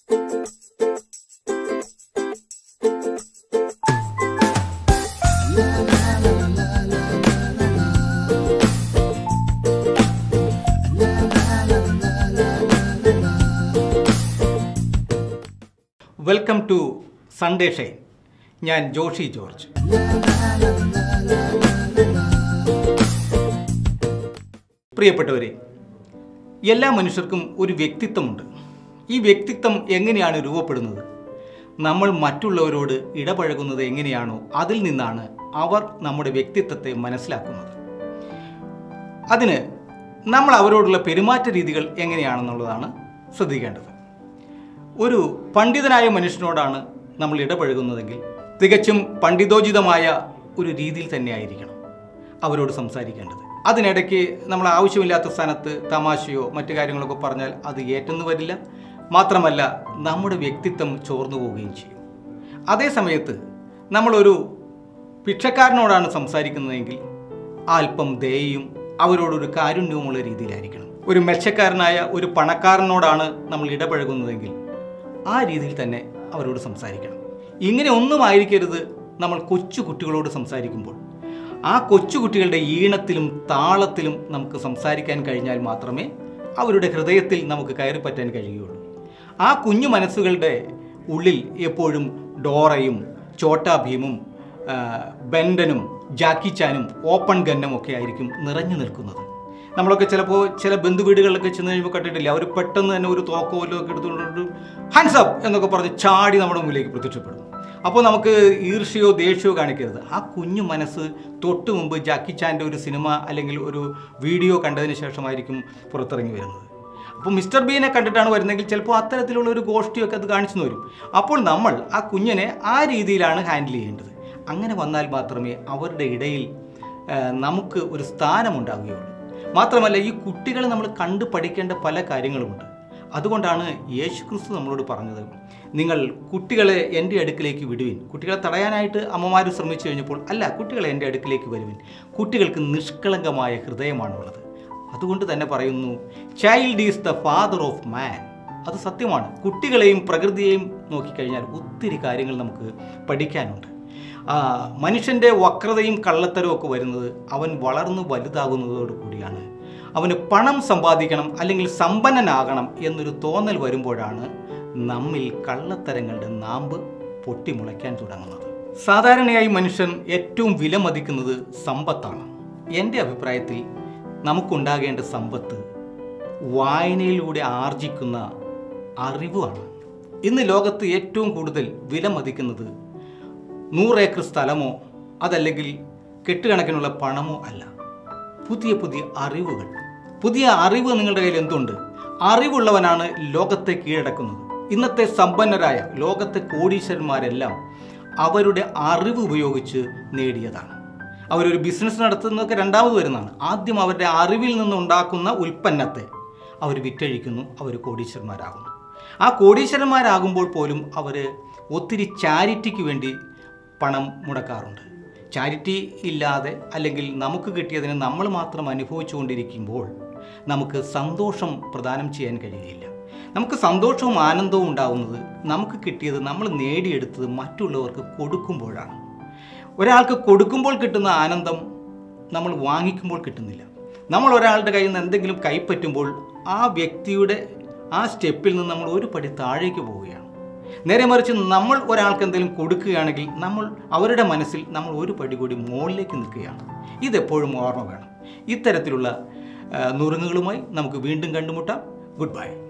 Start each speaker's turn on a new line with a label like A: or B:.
A: welcome to Sunday Shine ഞാൻ Joshi George പ്രിയപ്പെട്ടവരെ എല്ലാ മനുഷ്യർക്കും ഒരു വ്യക്തിത്വമുണ്ട് ഈ വ്യക്തിത്വം എങ്ങനെയാണ് രൂപപ്പെടുന്നത് നമ്മൾ മറ്റുള്ളവരോട് ഇടപഴകുന്നത് എങ്ങനെയാണോ അതിൽ നിന്നാണ് അവർ നമ്മുടെ വ്യക്തിത്വത്തെ മനസ്സിലാക്കുന്നത് അതിന് നമ്മൾ അവരോടുള്ള പെരുമാറ്റ രീതികൾ എങ്ങനെയാണെന്നുള്ളതാണ് ശ്രദ്ധിക്കേണ്ടത് ഒരു പണ്ഡിതനായ മനുഷ്യനോടാണ് നമ്മൾ ഇടപഴകുന്നതെങ്കിൽ തികച്ചും പണ്ഡിതോചിതമായ ഒരു രീതിയിൽ തന്നെ ആയിരിക്കണം അവരോട് സംസാരിക്കേണ്ടത് അതിനിടയ്ക്ക് നമ്മൾ ആവശ്യമില്ലാത്ത സ്ഥാനത്ത് തമാശയോ മറ്റു കാര്യങ്ങളൊക്കെ പറഞ്ഞാൽ അത് ഏറ്റെന്ന് വരില്ല മാത്രമല്ല നമ്മുടെ വ്യക്തിത്വം ചോർന്നു പോവുകയും ചെയ്യും അതേ സമയത്ത് നമ്മളൊരു ഭിക്ഷക്കാരനോടാണ് സംസാരിക്കുന്നതെങ്കിൽ അല്പം ദയയും അവരോടൊരു കാരുണ്യവുമുള്ള രീതിയിലായിരിക്കണം ഒരു മെച്ചക്കാരനായ ഒരു പണക്കാരനോടാണ് നമ്മൾ ഇടപഴകുന്നതെങ്കിൽ ആ രീതിയിൽ തന്നെ അവരോട് സംസാരിക്കണം ഇങ്ങനെ ഒന്നും ആയിരിക്കരുത് നമ്മൾ കൊച്ചു കുട്ടികളോട് സംസാരിക്കുമ്പോൾ ആ കൊച്ചു കുട്ടികളുടെ ഈണത്തിലും താളത്തിലും നമുക്ക് സംസാരിക്കാൻ കഴിഞ്ഞാൽ മാത്രമേ അവരുടെ ഹൃദയത്തിൽ നമുക്ക് കയറിപ്പറ്റാൻ കഴിയുകയുള്ളൂ ആ കുഞ്ഞു മനസ്സുകളുടെ ഉള്ളിൽ എപ്പോഴും ഡോറയും ചോട്ടാ ഭീമും ആ, ബെൻഡനും ജാക്കി ചാനും ഓപ്പൺ ഗന്നും ഒക്കെ ആയിരിക്കും നിറഞ്ഞു നിൽക്കുന്നത് നമ്മളൊക്കെ ചിലപ്പോൾ ചില ബന്ധു വീടുകളിലൊക്കെ ചെന്ന് കഴിയുമ്പോൾ കണ്ടിട്ടില്ല അവർ പെട്ടെന്ന് തന്നെ ഒരു തോക്കോ വല്ലതും ഒക്കെ എടുത്തുകൊണ്ട് ഹാൻഡ്സ് അപ്പ് എന്നൊക്കെ പറഞ്ഞ് ചാടി നമ്മുടെ മുന്നിലേക്ക് പ്രത്യക്ഷപ്പെടും അപ്പോൾ നമുക്ക് ഈർഷ്യയോ ദേഷ്യമോ കാണിക്കരുത് ആ കുഞ്ഞു മനസ്സ് തൊട്ട് മുമ്പ് ജാക്കി ചാൻ്റെ ഒരു സിനിമ അല്ലെങ്കിൽ ഒരു വീഡിയോ കണ്ടതിന് ശേഷമായിരിക്കും പുറത്തിറങ്ങി വരുന്നത് അപ്പോൾ മിസ്റ്റർ ബീനെ കണ്ടിട്ടാണ് വരുന്നതെങ്കിൽ ചിലപ്പോൾ അത്തരത്തിലുള്ള ഒരു ഗോഷ്ഠിയൊക്കെ അത് കാണിച്ചു വരും അപ്പോൾ നമ്മൾ ആ കുഞ്ഞിനെ ആ രീതിയിലാണ് ഹാൻഡിൽ ചെയ്യേണ്ടത് അങ്ങനെ വന്നാൽ മാത്രമേ അവരുടെ ഇടയിൽ ആ, നമുക്ക് ഒരു സ്ഥാനമുണ്ടാവുകയുള്ളൂ മാത്രമല്ല ഈ കുട്ടികളെ നമ്മൾ കണ്ടു പഠിക്കേണ്ട പല കാര്യങ്ങളുമുണ്ട് അതുകൊണ്ടാണ് യേശു ക്രിസ്തു നമ്മളോട് പറഞ്ഞത് നിങ്ങൾ കുട്ടികളെ എൻ്റെ അടുക്കിലേക്ക് വിടുവിൻ കുട്ടികളെ തടയാനായിട്ട് അമ്മമാർ ശ്രമിച്ചു കഴിഞ്ഞപ്പോൾ അല്ല കുട്ടികളെ എൻ്റെ അടുക്കിലേക്ക് വരുവിൻ കുട്ടികൾക്ക് നിഷ്കളങ്കമായ ഹൃദയമാണുള്ളത് അതുകൊണ്ട് തന്നെ പറയുന്നു child is the father of man അത് സത്യമാണ് കുട്ടികളെയും പ്രകൃതിയെയും നോക്കിക്കഴിഞ്ഞാൽ ഒത്തിരി കാര്യങ്ങൾ നമുക്ക് പഠിക്കാനുണ്ട് ആ, മനുഷ്യൻ്റെ വക്രതയും കള്ളത്തരവും ഒക്കെ വരുന്നത് അവൻ വളർന്നു വലുതാകുന്നതോടു കൂടിയാണ് അവന് പണം സമ്പാദിക്കണം അല്ലെങ്കിൽ സമ്പന്നനാകണം എന്നൊരു തോന്നൽ വരുമ്പോഴാണ് നമ്മിൽ കള്ളത്തരങ്ങളുടെ നാമ്പ് പൊട്ടിമുളയ്ക്കാൻ തുടങ്ങുന്നത് സാധാരണയായി മനുഷ്യൻ ഏറ്റവും വിലമതിക്കുന്നത് സമ്പത്താണ് എൻ്റെ അഭിപ്രായത്തിൽ നമുക്കുണ്ടാകേണ്ട സമ്പത്ത് വായനയിലൂടെ ആർജിക്കുന്ന അറിവാണ് ഇന്ന് ലോകത്ത് ഏറ്റവും കൂടുതൽ വിലമതിക്കുന്നത് നൂറ് ഏക്കർ സ്ഥലമോ അതല്ലെങ്കിൽ കെട്ടുകണക്കിനുള്ള പണമോ അല്ല പുതിയ പുതിയ അറിവുകൾ പുതിയ അറിവ് നിങ്ങളുടെ കയ്യിൽ എന്തുണ്ട് അറിവുള്ളവനാണ് ലോകത്തെ കീഴടക്കുന്നത് ഇന്നത്തെ സമ്പന്നരായ ലോകത്തെ കോടീശ്വരന്മാരെല്ലാം അവരുടെ അറിവ് ഉപയോഗിച്ച് നേടിയതാണ് അവരൊരു ബിസിനസ് നടത്തുന്നതൊക്കെ രണ്ടാമത് വരുന്നതാണ് ആദ്യം അവരുടെ അറിവിൽ നിന്നുണ്ടാക്കുന്ന ഉൽപ്പന്നത്തെ അവർ വിറ്റഴിക്കുന്നു അവർ കോടീശ്വരന്മാരാകുന്നു ആ കോടീശ്വരന്മാരാകുമ്പോൾ പോലും അവർ ഒത്തിരി ചാരിറ്റിക്ക് വേണ്ടി പണം മുടക്കാറുണ്ട് ചാരിറ്റി ഇല്ലാതെ അല്ലെങ്കിൽ നമുക്ക് കിട്ടിയതിന് നമ്മൾ മാത്രം അനുഭവിച്ചുകൊണ്ടിരിക്കുമ്പോൾ നമുക്ക് സന്തോഷം പ്രദാനം ചെയ്യാൻ കഴിയുകയില്ല നമുക്ക് സന്തോഷവും ആനന്ദവും ഉണ്ടാവുന്നത് നമുക്ക് കിട്ടിയത് നമ്മൾ നേടിയെടുത്തത് മറ്റുള്ളവർക്ക് കൊടുക്കുമ്പോഴാണ് ഒരാൾക്ക് കൊടുക്കുമ്പോൾ കിട്ടുന്ന ആനന്ദം നമ്മൾ വാങ്ങിക്കുമ്പോൾ കിട്ടുന്നില്ല നമ്മൾ ഒരാളുടെ കയ്യിൽ നിന്ന് എന്തെങ്കിലും കൈപ്പറ്റുമ്പോൾ ആ വ്യക്തിയുടെ ആ സ്റ്റെപ്പിൽ നിന്ന് നമ്മൾ ഒരു പടി താഴേക്ക് പോവുകയാണ് നേരെ മറിച്ച് നമ്മൾ ഒരാൾക്ക് എന്തെങ്കിലും കൊടുക്കുകയാണെങ്കിൽ നമ്മൾ അവരുടെ മനസ്സിൽ നമ്മൾ ഒരു പടി കൂടി മുകളിലേക്ക് നിൽക്കുകയാണ് ഇതെപ്പോഴും ഓർമ്മ വേണം ഇത്തരത്തിലുള്ള ആ, നുറുങ്ങുകളുമായി നമുക്ക് വീണ്ടും കണ്ടുമുട്ടാം ഗുഡ് ബൈ